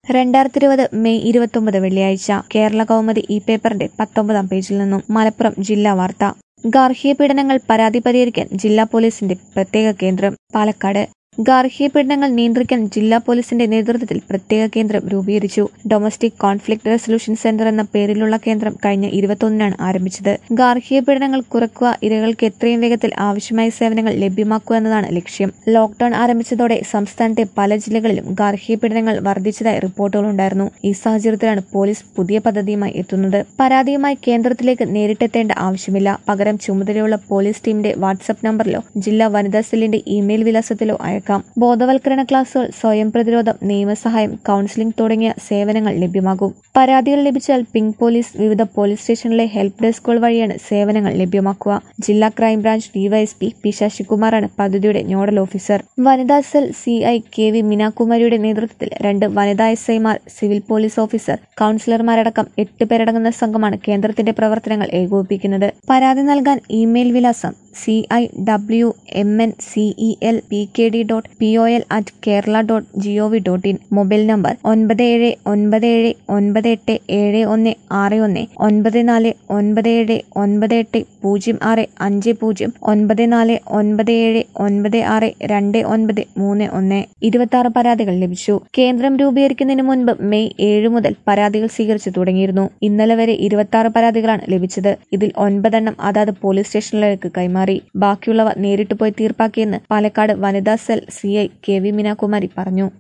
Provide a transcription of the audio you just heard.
രണ്ടായിരത്തി ഇരുപത് മെയ് ഇരുപത്തൊമ്പത് വെള്ളിയാഴ്ച കേരള കൗമുദി ഈ പേപ്പറിന്റെ പത്തൊമ്പതാം പേജിൽ നിന്നും മലപ്പുറം ജില്ലാ വാർത്ത ഗാർഹിക പീഡനങ്ങൾ പരാതി പരിഹരിക്കാൻ ജില്ലാ പോലീസിന്റെ പ്രത്യേക കേന്ദ്രം പാലക്കാട് ഗാർഹിക പീഡനങ്ങൾ നിയന്ത്രിക്കാൻ ജില്ലാ പോലീസിന്റെ നേതൃത്വത്തിൽ പ്രത്യേക കേന്ദ്രം രൂപീകരിച്ചു ഡൊമസ്റ്റിക് കോൺഫ്ലിക്ട് റെസൊല്യൂഷൻ സെന്റർ എന്ന പേരിലുള്ള കേന്ദ്രം കഴിഞ്ഞ ഇരുപത്തൊന്നിനാണ് ആരംഭിച്ചത് ഗാർഹിക പീഡനങ്ങൾ കുറയ്ക്കുക ഇരകൾക്ക് എത്രയും വേഗത്തിൽ ആവശ്യമായ സേവനങ്ങൾ ലഭ്യമാക്കുക എന്നതാണ് ലക്ഷ്യം ലോക്ഡൌൺ ആരംഭിച്ചതോടെ സംസ്ഥാനത്തെ പല ജില്ലകളിലും ഗാർഹിക പീഡനങ്ങൾ വർദ്ധിച്ചതായി റിപ്പോർട്ടുകളുണ്ടായിരുന്നു ഈ സാഹചര്യത്തിലാണ് പോലീസ് പുതിയ പദ്ധതിയുമായി എത്തുന്നത് പരാതിയുമായി കേന്ദ്രത്തിലേക്ക് നേരിട്ടെത്തേണ്ട ആവശ്യമില്ല പകരം ചുമതലയുള്ള പോലീസ് ടീമിന്റെ വാട്സ്ആപ്പ് നമ്പറിലോ ജില്ലാ വനിതാ സെല്ലിന്റെ ഇമെയിൽ വിലാസത്തിലോ അയക്കാം ബോധവൽക്കരണ ക്ലാസുകൾ സ്വയം പ്രതിരോധം നിയമസഹായം കൌൺസിലിംഗ് തുടങ്ങിയ സേവനങ്ങൾ ലഭ്യമാകും പരാതികൾ ലഭിച്ചാൽ പിങ്ക് പോലീസ് വിവിധ പോലീസ് സ്റ്റേഷനിലെ ഹെൽപ്പ് ഡെസ്കുകൾ വഴിയാണ് സേവനങ്ങൾ ലഭ്യമാക്കുക ജില്ലാ ക്രൈംബ്രാഞ്ച് ഡിവൈഎസ്പി പി ശശികുമാറാണ് പദ്ധതിയുടെ നോഡൽ ഓഫീസർ വനിതാ cell C I K V മീനാകുമാരിയുടെ നേതൃത്വത്തിൽ രണ്ട് വനിതാ എസ് ഐമാർ സിവിൽ പോലീസ് ഓഫീസർ കൌൺസിലർമാരടക്കം എട്ട് പേരടങ്ങുന്ന സംഘമാണ് കേന്ദ്രത്തിന്റെ പ്രവർത്തനങ്ങൾ ഏകോപിപ്പിക്കുന്നത് പരാതി നൽകാൻ ഇമെയിൽ വിലാസം C I W M N C E L P K D dot P O L at Kerala dot G O V dot in mobile number ഒൻപത് ഏഴ് ഒൻപത് ഏഴ് ഒൻപത് എട്ട് ഏഴ് ഒന്ന് ആറ് ഒന്ന് ഒൻപത് നാല് ഒൻപത് ഏഴ് ഒൻപത് എട്ട് പൂജ്യം ആറ് അഞ്ച് പൂജ്യം ഒൻപത് നാല് ഒൻപത് ഏഴ് ഒൻപത് ആറ് രണ്ട് ഒൻപത് മൂന്ന് ഒന്ന് ഇരുപത്തി ആറ് പരാതികൾ ലഭിച്ചു കേന്ദ്രം രൂപീകരിക്കുന്നതിന് മുൻപ് മെയ് ഏഴ് മുതൽ പരാതികൾ സ്വീകരിച്ചു തുടങ്ങിയിരുന്നു ഇന്നലെ വരെ ഇരുപത്തി ആറ് പരാതികളാണ് ലഭിച്ചത് ഇതിൽ ഒൻപതെണ്ണം അതാത് പോലീസ് സ്റ്റേഷനിലേക്ക് കൈമാറി ബാക്കിയുള്ളവ നേരിട്ട് പോയി തീർപ്പാക്കിയെന്ന് പാലക്കാട് വനിതാ cell C I K V Meenakumari പറഞ്ഞു